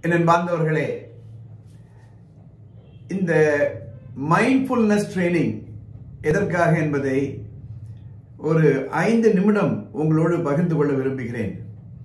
என் பாந்தவர்களே இந்த mindfulness training எதற்காக என்பதை ஒரு ஐந்து நிமிடம் உங்களோடு பகிர்ந்து கொள்ள விரும்புகிறேன்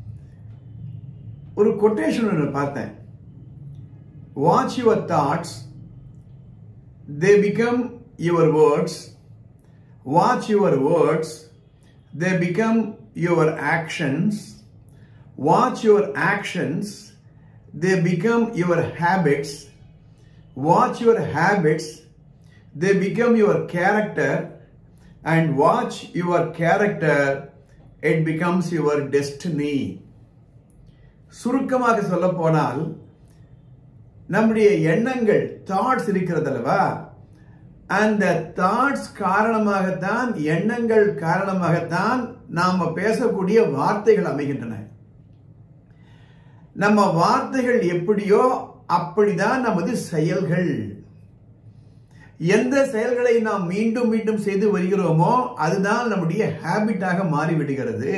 ஒரு கொட்டேஷன் ஒன்று பார்த்தேன் watch your thoughts they become your words watch your words they become your actions watch your actions they become your habits. Watch your habits, they become your character, and watch your character, it becomes your destiny. சுருக்கமாக சொல்ல போனால் நம்முடைய எண்ணங்கள் thoughts இருக்கிறதல்லவா அந்த thoughts காரணமாகத்தான் எண்ணங்கள் காரணமாகத்தான் நாம பேசக்கூடிய வார்த்தைகள் அமைகின்றன நம்ம வார்த்தைகள் எப்படியோ அப்படிதான் நமது செயல்கள் எந்த செயல்களை நாம் மீண்டும் மீண்டும் செய்து வருகிறோமோ அதுதான் நம்முடைய ஹேபிட்டாக மாறிவிடுகிறது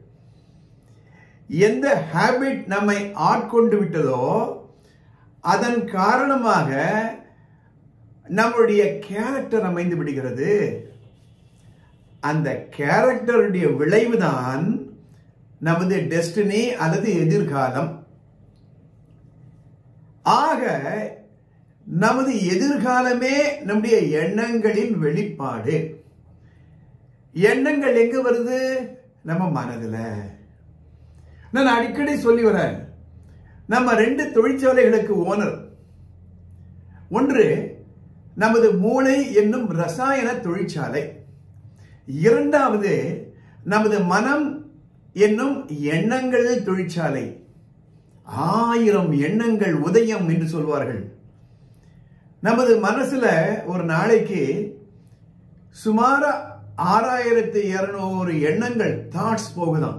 எந்த ஹேபிட் நம்மை ஆட்கொண்டு விட்டதோ அதன் காரணமாக நம்முடைய கேரக்டர் அமைந்து விடுகிறது அந்த கேரக்டருடைய விளைவுதான் நமது டெஸ்டினி அல்லது எதிர்காலம் ஆக நமது எதிர்காலமே நம்முடைய எண்ணங்களின் வெளிப்பாடு எண்ணங்கள் எங்க வருது நம்ம மனதுல நான் அடிக்கடி சொல்லி வரேன் நம்ம ரெண்டு தொழிற்சாலைகளுக்கு ஓனர் ஒன்று நமது மூளை என்னும் ரசாயன தொழிற்சாலை இரண்டாவது நமது மனம் என்னும் எண்ணங்கள் தொழிற்சாலை ஆயிரம் எண்ணங்கள் உதயம் என்று சொல்வார்கள் நமது மனசுல ஒரு நாளைக்கு சுமார ஆறாயிரத்தி இருநூறு எண்ணங்கள் தாட்ஸ் போகுதாம்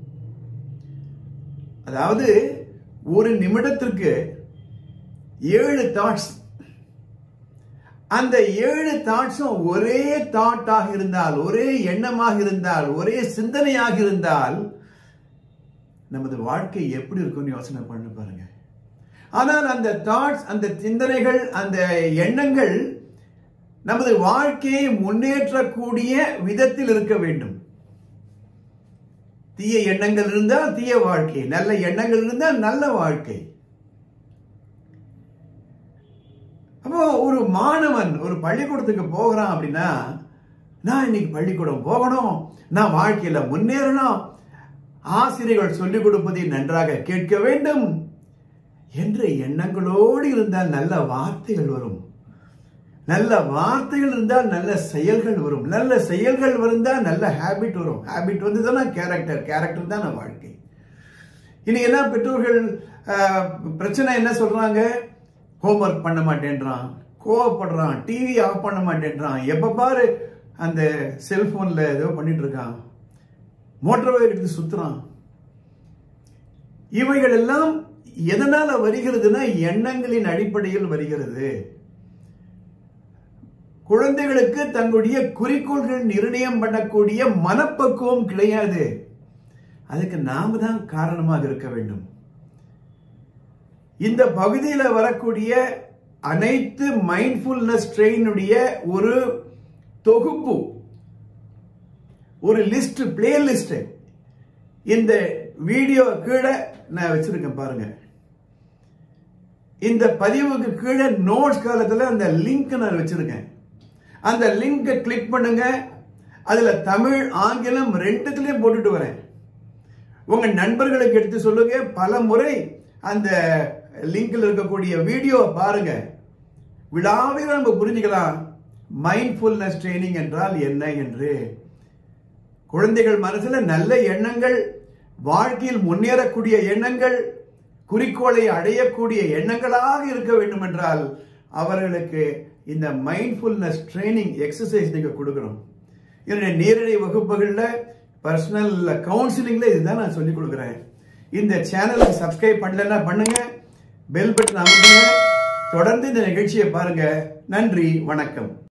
அதாவது ஒரு நிமிடத்திற்கு ஏழு தாட்ஸ் அந்த ஏழு தாட்ஸும் ஒரே தாட்டாக இருந்தால் ஒரே எண்ணமாக இருந்தால் ஒரே சிந்தனையாக இருந்தால் நமது வாழ்க்கை எப்படி இருக்கும்னு யோசனை பண்ணி பாருங்க ஆனால் அந்த தாட்ஸ் அந்த சிந்தனைகள் அந்த எண்ணங்கள் நமது வாழ்க்கையை முன்னேற்றக்கூடிய விதத்தில் இருக்க வேண்டும் தீய எண்ணங்கள் இருந்தால் தீய வாழ்க்கை நல்ல எண்ணங்கள் இருந்தால் நல்ல வாழ்க்கை அப்போ ஒரு மாணவன் ஒரு பள்ளிக்கூடத்துக்கு போகிறான் அப்படின்னா நான் இன்னைக்கு பள்ளிக்கூடம் போகணும் நான் வாழ்க்கையில முன்னேறணும் ஆசிரியர்கள் சொல்லிக் கொடுப்பதை நன்றாக கேட்க வேண்டும் என்ற எண்ணங்களோடு இருந்தால் நல்ல வார்த்தைகள் வரும் நல்ல வார்த்தைகள் இருந்தால் நல்ல செயல்கள் வரும் நல்ல செயல்கள் இருந்தால் நல்ல ஹேபிட் வரும் ஹேபிட் வந்து தானே கேரக்டர் கேரக்டர் தானே வாழ்க்கை இனி என்ன பெற்றோர்கள் பிரச்சனை என்ன சொல்றாங்க ஹோம்ஒர்க் பண்ண மாட்டேன்றான் கோவப்படுறான் டிவி ஆஃப் பண்ண மாட்டேன்றான் எப்ப பாரு அந்த செல்போன்ல ஏதோ பண்ணிட்டு இருக்கான் மோட்டார் பைக் எடுத்து சுத்துறான் இவைகள் எல்லாம் எதனால வருகிறதுனா எண்ணங்களின் அடிப்படையில் வருகிறது குழந்தைகளுக்கு தங்களுடைய குறிக்கோள்கள் நிர்ணயம் பண்ணக்கூடிய மனப்பக்குவம் கிடையாது அதுக்கு நாம தான் காரணமாக இருக்க வேண்டும் இந்த பகுதியில் வரக்கூடிய அனைத்து மைண்ட்ஃபுல்னஸ் ட்ரெயினுடைய ஒரு தொகுப்பு ஒரு லிஸ்ட் பிளே லிஸ்ட் இந்த வீடியோ கீழே நான் வச்சிருக்கேன் பாருங்க இந்த பதிவுக்கு கீழே நோட்ஸ் காலத்தில் அந்த லிங்க் நான் வச்சிருக்கேன் அந்த லிங்கை கிளிக் பண்ணுங்க அதுல தமிழ் ஆங்கிலம் ரெண்டுத்துலயும் போட்டுட்டு வரேன் உங்க நண்பர்களுக்கு எடுத்து சொல்லுங்க பல முறை அந்த லிங்க்ல இருக்கக்கூடிய வீடியோ பாருங்க விழாவில் நம்ம புரிஞ்சுக்கலாம் மைண்ட்ஃபுல்னஸ் ட்ரைனிங் என்றால் என்ன என்று குழந்தைகள் மனசுல நல்ல எண்ணங்கள் வாழ்க்கையில் முன்னேறக்கூடிய எண்ணங்கள் குறிக்கோளை அடையக்கூடிய எண்ணங்களாக இருக்க வேண்டும் என்றால் அவர்களுக்கு இந்த மைண்ட்ஃபுல்னஸ் ட்ரைனிங் எக்ஸசைஸ் நீங்க கொடுக்கணும் என்னுடைய நேரடி வகுப்புகளில் பர்சனல் கவுன்சிலிங்ல இதுதான் நான் சொல்லிக் கொடுக்குறேன் இந்த சேனலுக்கு சப்ஸ்கிரைப் பண்ணலன்னா பண்ணுங்க பெல் பட்டன் அமுக்குங்க தொடர்ந்து இந்த நிகழ்ச்சியை பாருங்க நன்றி வணக்கம்